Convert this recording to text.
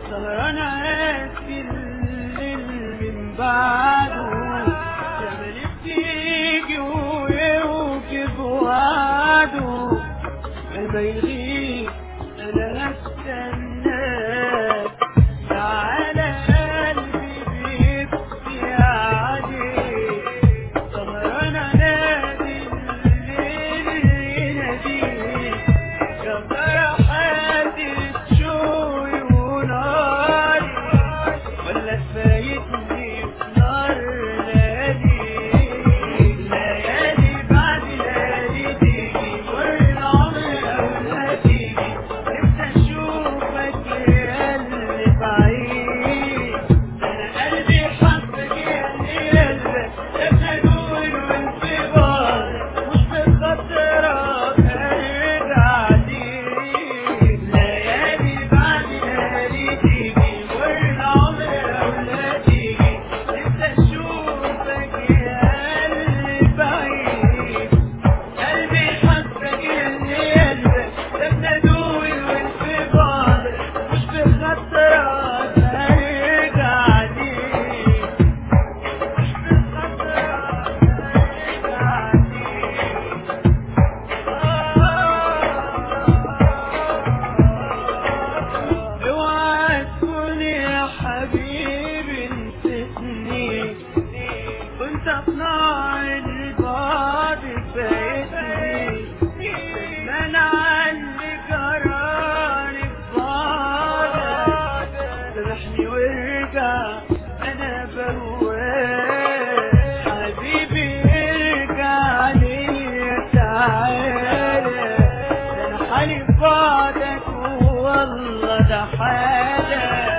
سهران عاسي الليل من بعده جمال بتيجي ويوجب وعده مهما يغيب انا هستناك تعالى قلبي بيبكي عليك سهران نادي الليل يناديك يا ترى حاسس شوي وناري ولا فايتني في نار ليالي ليالي بعد ليالي تيجي والعمر أولى تيجي نفسي أشوفك يا اللي بعيد أنا قلبي حبك يا اللي قلبك لما نقول وانتظار مش بخاطرك أرجع ليك ليالي بعد ليالي تيجي والعمر أولى تيجي نفسي أشوفك يا اللي بعيد قلبي حبك يا اللي قلبك لما نقول وانتظار مش بخاطرك أرجع ليك مش بخاطرك أرجع ليك اوعى تكون يا حبيبي نسيتني كنت اقنع البعد فايتني من عني جراني ببعدك سامحني وارجع انا بهواك حبيبي ارجع ليا تعالى ده انا حالي في بعدك والله ده حالك